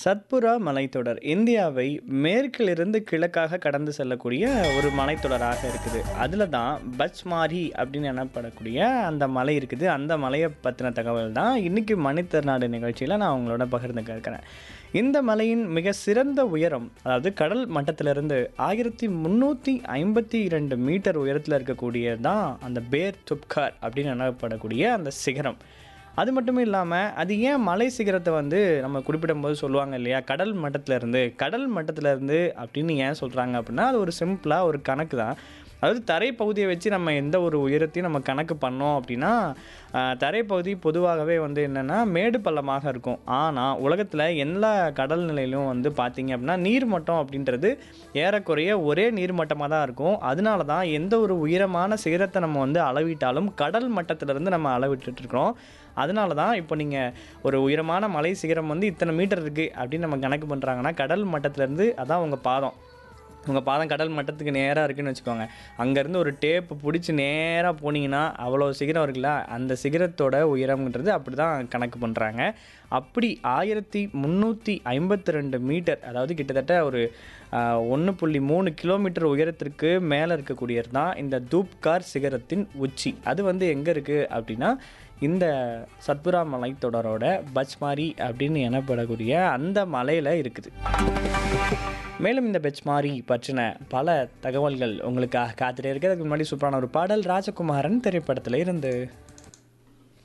சத்புரா மலைத்தொடர் இந்தியாவை மேற்கிலிருந்து கிழக்காக கடந்து செல்லக்கூடிய ஒரு மலைத்தொடராக இருக்குது அதில் தான் பச்மாரி அப்படின்னு எனப்படக்கூடிய அந்த மலை இருக்குது அந்த மலையை பற்றின தகவல் தான் இன்றைக்கி மணித்தர்நாடு நிகழ்ச்சியில் நான் உங்களோட பகிர்ந்து இருக்கிறேன் இந்த மலையின் மிக சிறந்த உயரம் அதாவது கடல் மட்டத்திலிருந்து ஆயிரத்தி முந்நூற்றி ஐம்பத்தி இரண்டு மீட்டர் உயரத்தில் இருக்கக்கூடியது தான் அந்த பேர் துப்கார் அப்படின்னு எனப்படக்கூடிய அந்த சிகரம் அது மட்டும் இல்லாமல் அது ஏன் மலை சிகரத்தை வந்து நம்ம குறிப்பிடும்போது சொல்லுவாங்க இல்லையா கடல் மட்டத்திலேருந்து கடல் மட்டத்திலேருந்து அப்படின்னு ஏன் சொல்கிறாங்க அப்படின்னா அது ஒரு சிம்பிளாக ஒரு கணக்கு தான் அதாவது தரைப்பகுதியை வச்சு நம்ம எந்த ஒரு உயரத்தையும் நம்ம கணக்கு பண்ணோம் அப்படின்னா ஆஹ், தரைப்பகுதி பொதுவாகவே வந்து என்னென்னா மேடு பள்ளமாக இருக்கும் ஆனால் உலகத்தில் எல்லா கடல் நிலையிலும் வந்து பார்த்தீங்க அப்படின்னா நீர்மட்டம் அப்படின்றது ஏறக்குறைய ஒரே நீர்மட்டமாக தான் இருக்கும் அதனால தான் எந்த ஒரு உயரமான சிகரத்தை நம்ம வந்து அளவிட்டாலும் கடல் மட்டத்திலிருந்து நம்ம அளவிட்டுட்டு இருக்கிறோம் அதனால தான் இப்போ நீங்கள் ஒரு உயரமான மலை சிகரம் வந்து இத்தனை மீட்டர் இருக்குது அப்படின்னு நம்ம கணக்கு பண்ணுறாங்கன்னா கடல் மட்டத்திலேருந்து அதான் உங்கள் பாதம் உங்கள் பாதம் கடல் மட்டத்துக்கு நேராக இருக்குன்னு வச்சுக்கோங்க அங்கேருந்து ஒரு டேப்பு பிடிச்சி நேராக போனீங்கன்னா அவ்வளோ சிகரம் இருக்குல்ல அந்த சிகரத்தோட உயரம்ன்றது அப்படி தான் கணக்கு பண்ணுறாங்க அப்படி ஆயிரத்தி முந்நூற்றி ஐம்பத்தி ரெண்டு மீட்டர் அதாவது கிட்டத்தட்ட ஒரு ஒன்று புள்ளி மூணு கிலோமீட்டர் உயரத்திற்கு மேலே இருக்கக்கூடியது தான் இந்த தூப்கார் சிகரத்தின் உச்சி அது வந்து எங்கே இருக்குது அப்படின்னா இந்த சத்புரா மலைத்தொடரோட பச்மாரி அப்படின்னு எனப்படக்கூடிய அந்த மலையில் இருக்குது மேலும் இந்த பெச்மாரி பற்றின பல தகவல்கள் உங்களுக்காக காத்துட்டே இருக்கு அதுக்கு முன்னாடி சூப்பரான ஒரு பாடல் ராஜகுமாரன் திரைப்படத்தில் இருந்து